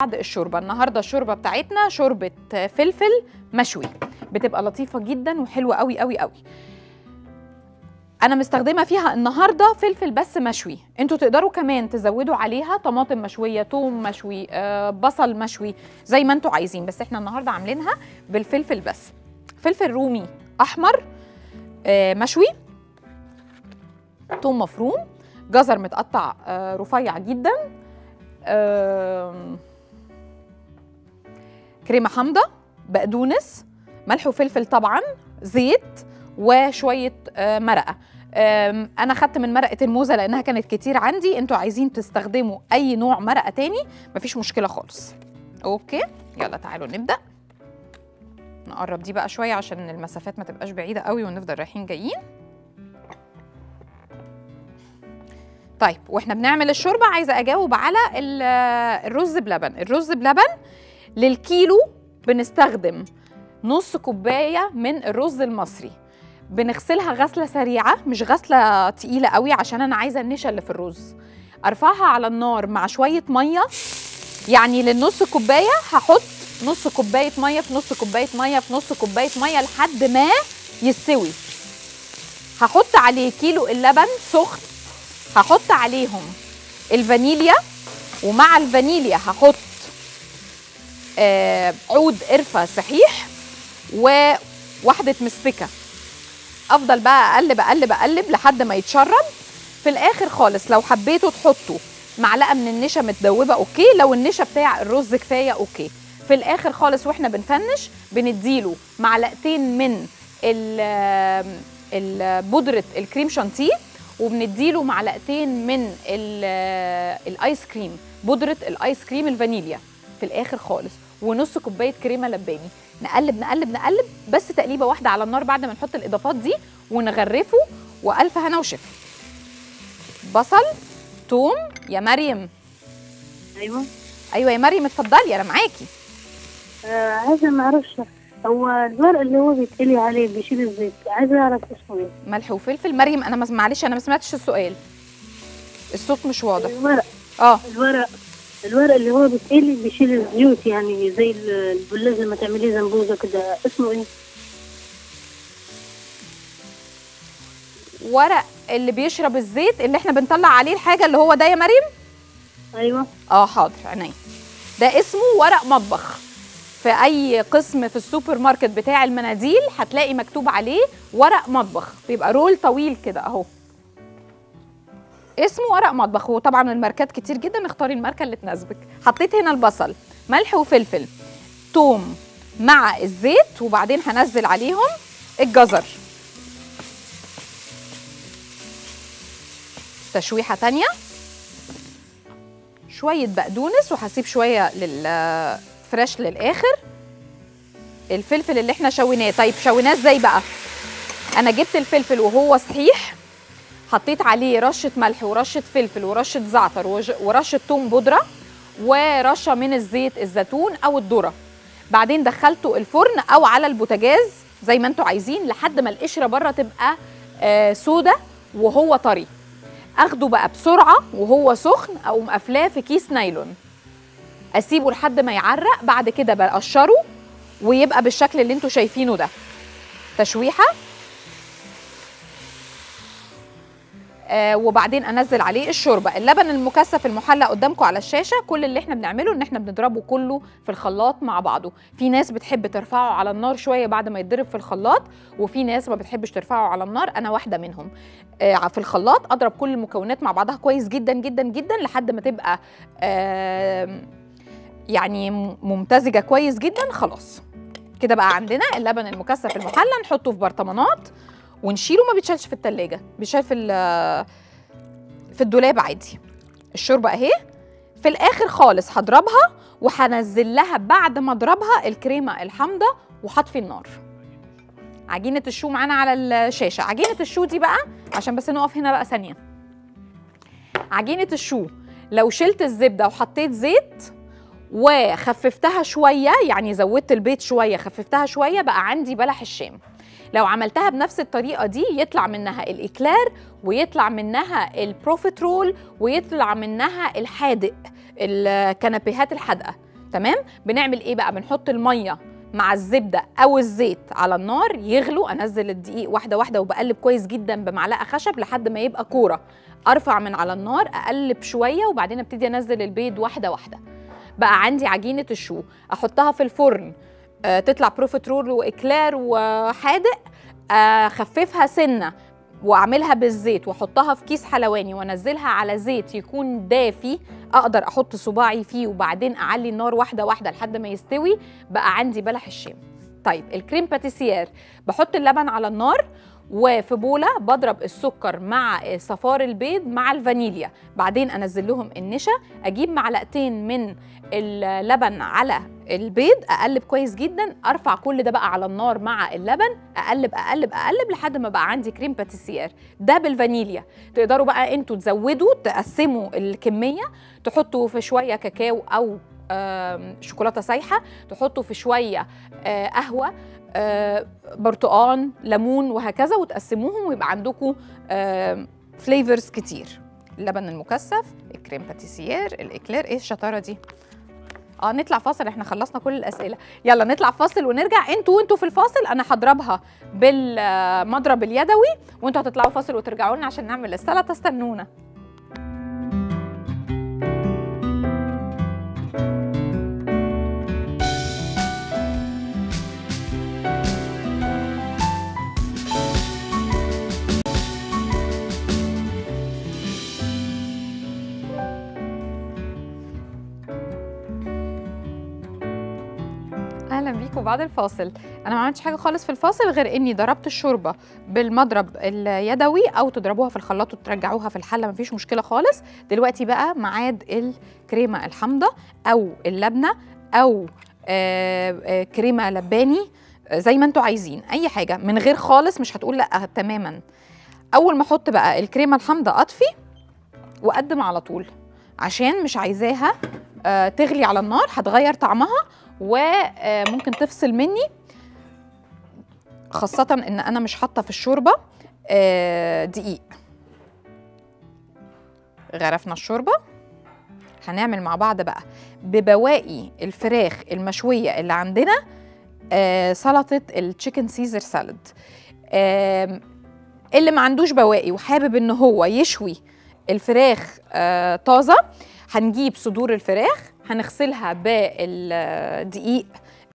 بعد الشوربه النهارده الشوربه بتاعتنا شوربه فلفل مشوي بتبقى لطيفه جدا وحلوه قوي قوي قوي انا مستخدمه فيها النهارده فلفل بس مشوي انتوا تقدروا كمان تزودوا عليها طماطم مشويه توم مشوي آه، بصل مشوي زي ما انتوا عايزين بس احنا النهارده عاملينها بالفلفل بس فلفل رومي احمر آه، مشوي توم مفروم جزر متقطع آه، رفيع جدا آم، كريمه حامضه بقدونس ملح وفلفل طبعا زيت وشويه آه، مرقه آم، انا خدت من مرقه الموزه لانها كانت كتير عندي انتوا عايزين تستخدموا اي نوع مرقه تاني مفيش مشكله خالص اوكي يلا تعالوا نبدا نقرب دي بقى شويه عشان المسافات ما تبقاش بعيده قوي ونفضل رايحين جايين طيب واحنا بنعمل الشوربه عايزه اجاوب على ال- الرز بلبن الرز بلبن للكيلو بنستخدم نص كوبايه من الرز المصري بنغسلها غسله سريعه مش غسله تقيله قوي عشان انا عايزه النشا اللي في الرز ارفعها على النار مع شويه ميه يعني للنص كوبايه هحط نص كوبايه ميه في نص كوبايه ميه في نص كوبايه ميه لحد ما يستوي هحط عليه كيلو اللبن سخن هحط عليهم الفانيليا ومع الفانيليا هحط آه عود قرفه صحيح وواحده مستكه افضل بقى اقلب اقلب اقلب لحد ما يتشرب في الاخر خالص لو حبيتوا تحطوا معلقه من النشا متدوبه اوكي لو النشا بتاع الرز كفايه اوكي في الاخر خالص واحنا بنفنش بنديله معلقتين من ال- ال- بودره الكريم شانتيه وبنديله معلقتين من ال- الايس كريم بودره الايس كريم الفانيليا في الاخر خالص ونص كوبايه كريمه لباني نقلب نقلب نقلب بس تقليبه واحده على النار بعد ما نحط الاضافات دي ونغرفه والف هنا وشفا بصل توم يا مريم ايوه ايوه يا مريم اتفضلي انا معاكي آه عايزه ما اعرفش هو الورق اللي هو بيتقلي عليه بيشيل الزيت عايزه اعرف اسمه ايه ملح وفلفل مريم انا مس- معلش انا ما سمعتش السؤال الصوت مش واضح الورق اه الورق الورق اللي هو بيتقلي بيشيل الزيوت يعني زي ال- البلاز لما تعمليه زنبوزه كده اسمه ايه ورق اللي بيشرب الزيت اللي احنا بنطلع عليه الحاجه اللي هو ده يا مريم ايوه اه حاضر عينيا ده اسمه ورق مطبخ في اي قسم في السوبر ماركت بتاع المناديل هتلاقي مكتوب عليه ورق مطبخ بيبقى رول طويل كده اهو اسمه ورق مطبخ وطبعا الماركات كتير جدا اختاري الماركه اللي تناسبك حطيت هنا البصل ملح وفلفل توم مع الزيت وبعدين هنزل عليهم الجزر تشويحه تانية شويه بقدونس وهسيب شويه للفريش للاخر الفلفل اللي احنا شويناه طيب شويناه ازاي بقى انا جبت الفلفل وهو صحيح حطيت عليه رشه ملح ورشه فلفل ورشه زعتر وج- ورشه توم بودره ورشه من الزيت الزيتون او الذره بعدين دخلته الفرن او على البوتاجاز زي ما انتوا عايزين لحد ما القشره بره تبقى آه سودة وهو طري اخده بقى بسرعه وهو سخن او مقفلاه في كيس نايلون اسيبه لحد ما يعرق بعد كده بقشره ويبقى بالشكل اللي انتوا شايفينه ده تشويحه آه وبعدين انزل عليه الشوربه اللبن المكثف المحلى قدامكم على الشاشه كل اللي احنا بنعمله ان احنا بنضربه كله في الخلاط مع بعضه في ناس بتحب ترفعه على النار شويه بعد ما يتضرب في الخلاط وفي ناس ما بتحبش ترفعه على النار انا واحده منهم آه في الخلاط اضرب كل المكونات مع بعضها كويس جدا جدا جدا لحد ما تبقى آه يعني م- ممتزجه كويس جدا خلاص كده بقى عندنا اللبن المكثف المحلى نحطه في برطمانات ونشيله ما بيتشالش في التلاجة بيتشال في ال- في الدولاب عادي الشوربه اهي في الاخر خالص هضربها وهنزل لها بعد ما اضربها الكريمه الحامضه وهطفي النار عجينه الشو معانا على الشاشه عجينه الشو دي بقى عشان بس نقف هنا بقى ثانيه عجينه الشو لو شلت الزبده وحطيت زيت وخففتها شويه يعني زودت البيض شويه خففتها شويه بقى عندي بلح الشام لو عملتها بنفس الطريقه دي يطلع منها الاكلار ويطلع منها البروفيترول ويطلع منها الحادق الكنابيهات الحادقه تمام بنعمل ايه بقى بنحط الميه مع الزبده او الزيت على النار يغلوا انزل الدقيق واحده واحده وبقلب كويس جدا بمعلقه خشب لحد ما يبقى كوره ارفع من على النار اقلب شويه وبعدين ابتدي انزل البيض واحده واحده بقى عندي عجينه الشو احطها في الفرن آه تطلع بروفيترول واكلير وحادق اخففها سنه واعملها بالزيت واحطها في كيس حلواني وانزلها على زيت يكون دافي اقدر احط صباعي فيه وبعدين اعلي النار واحده واحده لحد ما يستوي بقى عندي بلح الشام طيب الكريم باتيسيير بحط اللبن على النار وفي بوله بضرب السكر مع صفار البيض مع الفانيليا بعدين انزل لهم النشا اجيب معلقتين من اللبن على البيض اقلب كويس جدا ارفع كل ده بقى على النار مع اللبن اقلب اقلب اقلب لحد ما بقى عندي كريم باتيسيير ده بالفانيليا تقدروا بقى انتوا تزودوا تقسموا الكميه تحطوا في شويه كاكاو او آم، شوكولاته سايحه تحطوا في شويه آه، قهوه آه، برتقان ليمون وهكذا وتقسموهم ويبقى عندكم فليفرز كتير اللبن المكثف الكريم باتيسيير الاكلير ايه الشطاره دي اه نطلع فاصل احنا خلصنا كل الاسئله يلا نطلع فاصل ونرجع انتوا وانتوا في الفاصل انا هضربها بالمضرب اليدوي وانتوا هتطلعوا فاصل وترجعوا لنا عشان نعمل السلطه استنونا اهلا بيكم بعد الفاصل انا ما عملتش حاجه خالص في الفاصل غير اني ضربت الشوربه بالمضرب اليدوي او تضربوها في الخلاط وترجعوها في الحله مفيش مشكله خالص دلوقتي بقى ميعاد الكريمه الحامضه او اللبنه او آه، آه، كريمه لباني آه، زي ما انتوا عايزين اي حاجه من غير خالص مش هتقول لا تماما اول ما احط بقى الكريمه الحامضه اطفي واقدم على طول عشان مش عايزاها آه، تغلي على النار هتغير طعمها وممكن تفصل مني خاصة ان انا مش حاطة في الشوربة آه، دقيق غرفنا الشوربة هنعمل مع بعض بقى ببواقي الفراخ المشوية اللي عندنا آه، سلطة التشيكن سيزر سالاد آم، اللي ما عندوش بواقي وحابب ان هو يشوي الفراخ آه، طازة هنجيب صدور الفراخ هنغسلها بالدقيق